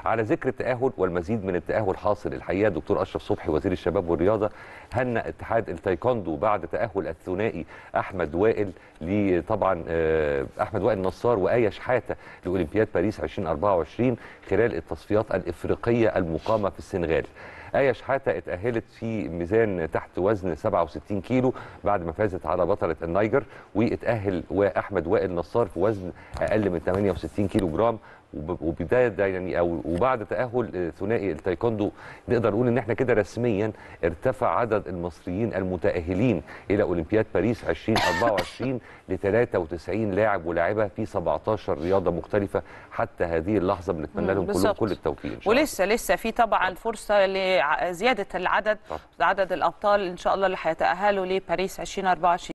على ذكر التاهل والمزيد من التاهل حاصل الحقيقه دكتور اشرف صبحي وزير الشباب والرياضه هنأ اتحاد التايكوندو بعد تاهل الثنائي احمد وائل ل طبعا آه، احمد وائل نصار وايه شحاته لاولمبياد باريس 2024 خلال التصفيات الافريقيه المقامه في السنغال آية شحاتة اتأهلت في ميزان تحت وزن 67 كيلو بعد ما فازت على بطلة النيجر واتأهل وأحمد وائل نصار في وزن أقل من 68 كيلو جرام وب- وبدايه ده يعني او وبعد تاهل آه، ثنائي التايكوندو نقدر نقول ان احنا كده رسميا ارتفع عدد المصريين المتاهلين الى اولمبياد باريس 2024 ل 93 لاعب ولاعبه في 17 رياضه مختلفه حتى هذه اللحظه بنتمنى مم، لهم كلهم بالظبط. كل التوفيق ان شاء الله ولسه لسه في طبعا فرصه لزياده العدد طبعا. عدد الابطال ان شاء الله اللي هيتاهلوا لباريس 2024